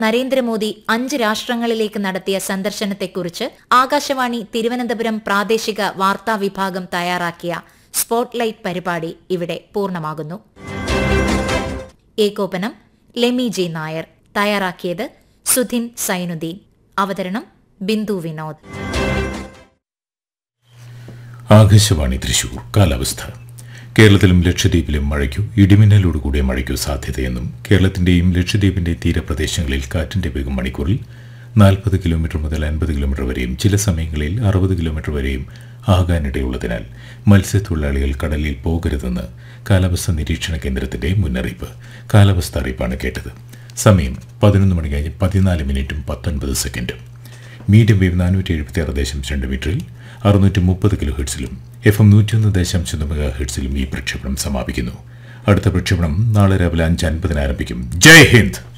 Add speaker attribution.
Speaker 1: നരേന്ദ്രമോദി അഞ്ച് രാഷ്ട്രങ്ങളിലേക്ക് നടത്തിയ സന്ദർശനത്തെക്കുറിച്ച് ആകാശവാണി തിരുവനന്തപുരം പ്രാദേശിക വാർത്താ വിഭാഗം തയ്യാറാക്കിയ സ്പോട്ട്ലൈറ്റ് പരിപാടി ഇവിടെ പൂർണ്ണമാകുന്നു ഏകോപനം ലെമി ജെ നായർ തയ്യാറാക്കിയത് സുധിൻ സൈനുദ്ദീൻ അവതരണം ബിന്ദു വിനോദ്
Speaker 2: ആകാശവാണി തൃശൂർ കാലാവസ്ഥ കേരളത്തിലും ലക്ഷദ്വീപിലും മഴയ്ക്കു ഇടിമിന്നലോടുകൂടിയ മഴയ്ക്കു സാധ്യതയെന്നും കേരളത്തിന്റെയും ലക്ഷദ്വീപിന്റെ തീരപ്രദേശങ്ങളിൽ കാറ്റിന്റെ വേഗം മണിക്കൂറിൽ നാൽപ്പത് കിലോമീറ്റർ മുതൽ അൻപത് കിലോമീറ്റർ വരെയും ചില സമയങ്ങളിൽ അറുപത് കിലോമീറ്റർ വരെയും ആകാനിടയുള്ളതിനാൽ മത്സ്യത്തൊഴിലാളികൾ കടലിൽ പോകരുതെന്ന് കാലാവസ്ഥാ നിരീക്ഷണ കേന്ദ്രത്തിന്റെ മുന്നറിയിപ്പ് കാലാവസ്ഥ അറിയിപ്പാണ് കേട്ടത് സമയം പതിനൊന്ന് മണി കഴിഞ്ഞ് പതിനാല് മിനിറ്റും പത്തൊൻപത് സെക്കൻഡും മീഡിയം വേവ് നാനൂറ്റി എഴുപത്തി ആറ് ദശാംശം രണ്ട് മീറ്ററിൽ അറുന്നൂറ്റി മുപ്പത് കിലോ ഹെർട്സിലും എഫ് എം നൂറ്റിയൊന്ന് ദശാംശം മെഗാ ഹെർട്സിലും ഈ പ്രക്ഷേപണം സമാപിക്കുന്നു അടുത്ത പ്രക്ഷേപണം നാളെ രാവിലെ അഞ്ച് അൻപതിന് ആരംഭിക്കും ജയ് ഹിന്ദ്